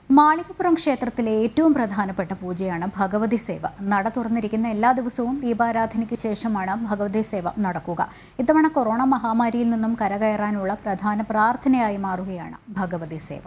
മാളികപ്പുറം ക്ഷേത്രത്തിലെ ഏറ്റവും പ്രധാനപ്പെട്ട പൂജയാണ് ഭഗവതി സേവ നട തുറന്നിരിക്കുന്ന എല്ലാ ദിവസവും ദീപാരാധനയ്ക്ക് ശേഷമാണ് ഭഗവതി സേവ നടക്കുക ഇത്തവണ കൊറോണ മഹാമാരിയിൽ നിന്നും കരകയറാനുള്ള പ്രധാന പ്രാർത്ഥനയായി മാറുകയാണ് ഭഗവതി സേവ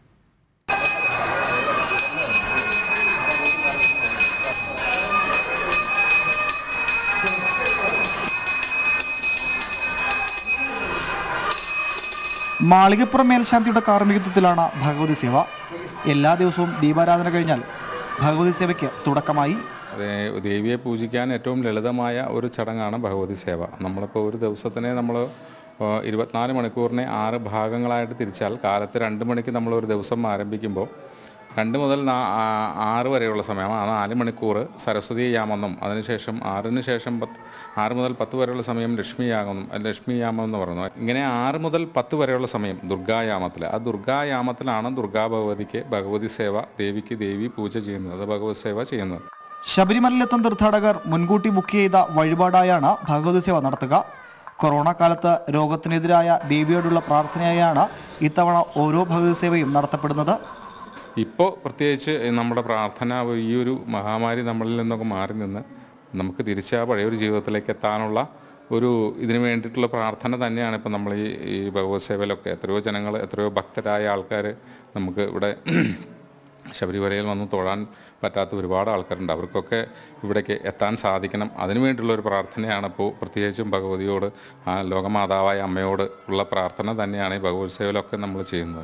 മാളികപ്പുറം മേൽശാന്തിയുടെ കാർമ്മികത്വത്തിലാണ് ഭഗവതി സേവ എല്ലാ ദിവസവും ദീപാരാധന കഴിഞ്ഞാൽ ഭഗവതി സേവയ്ക്ക് തുടക്കമായി അതെ ദേവിയെ പൂജിക്കാൻ ഏറ്റവും ലളിതമായ ഒരു ചടങ്ങാണ് ഭഗവതി സേവ നമ്മളിപ്പോൾ ഒരു ദിവസത്തിനെ നമ്മൾ ഇരുപത്തിനാല് മണിക്കൂറിനെ ആറ് ഭാഗങ്ങളായിട്ട് തിരിച്ചാൽ കാലത്ത് രണ്ട് മണിക്ക് നമ്മൾ ഒരു ദിവസം ആരംഭിക്കുമ്പോൾ രണ്ട് മുതൽ നാ- ആ- ആറ് വരെയുള്ള സമയം ആ നാല് മണിക്കൂർ സരസ്വതി യാമെന്നും അതിനുശേഷം ആറിന് ശേഷം പത്ത് ആറ് മുതൽ പത്ത് വരെയുള്ള സമയം ലക്ഷ്മി യാമെന്നും ലക്ഷ്മി യാമം എന്ന് പറയുന്നു ഇങ്ങനെ ആറ് മുതൽ പത്ത് വരെയുള്ള സമയം ദുർഗായാമത്തിൽ ആ ദുർഗായാമത്തിലാണ് ദുർഗാ ഭഗവതിക്ക് ഭഗവതി സേവ ദേവിക്ക് ദേവി പൂജ ചെയ്യുന്നത് അത് ഭഗവതി സേവ ചെയ്യുന്നത് ശബരിമലയിലെത്തുന്ന തീർത്ഥാടകർ മുൻകൂട്ടി ബുക്ക് ചെയ്ത വഴിപാടായാണ് ഭഗവതി സേവ നടത്തുക കൊറോണ കാലത്ത് രോഗത്തിനെതിരായ ദേവിയോടുള്ള പ്രാർത്ഥനയായാണ് ഇത്തവണ ഓരോ ഭഗവതി സേവയും നടത്തപ്പെടുന്നത് ഇപ്പോൾ പ്രത്യേകിച്ച് നമ്മുടെ പ്രാർത്ഥന ഈ ഒരു മഹാമാരി നമ്മളിൽ നിന്നൊക്കെ മാറി നിന്ന് നമുക്ക് തിരിച്ച് ആ പഴയൊരു ജീവിതത്തിലേക്ക് എത്താനുള്ള ഒരു ഇതിനു വേണ്ടിയിട്ടുള്ള പ്രാർത്ഥന തന്നെയാണ് ഇപ്പം നമ്മൾ ഈ ഈ ഭഗവത് സേവയിലൊക്കെ എത്രയോ ജനങ്ങൾ എത്രയോ ഭക്തരായ ആൾക്കാർ നമുക്ക് ഇവിടെ ശബരിമലയിൽ വന്ന് തൊഴാൻ പറ്റാത്ത ഒരുപാട് ആൾക്കാരുണ്ട് അവർക്കൊക്കെ ഇവിടേക്ക് എത്താൻ സാധിക്കണം അതിനു വേണ്ടിയുള്ള ഒരു പ്രാർത്ഥനയാണ് ഇപ്പോൾ പ്രത്യേകിച്ചും ഭഗവതിയോട് ആ ലോകമാതാവായ അമ്മയോട് ഉള്ള പ്രാർത്ഥന തന്നെയാണ് ഈ ഭഗവത് സേവയിലൊക്കെ നമ്മൾ ചെയ്യുന്നത്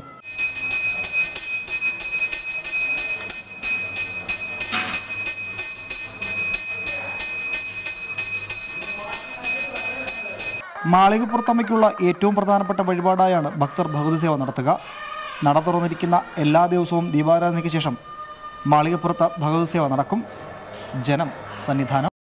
മാളികപ്പുറത്തമ്മയ്ക്കുള്ള ഏറ്റവും പ്രധാനപ്പെട്ട വഴിപാടായാണ് ഭക്തർ ഭഗവതി സേവ നടത്തുക നട തുറന്നിരിക്കുന്ന എല്ലാ ദിവസവും ദീപാരാധനയ്ക്ക് ശേഷം മാളികപ്പുറത്ത് ഭഗവതി സേവ നടക്കും ജനം സന്നിധാനം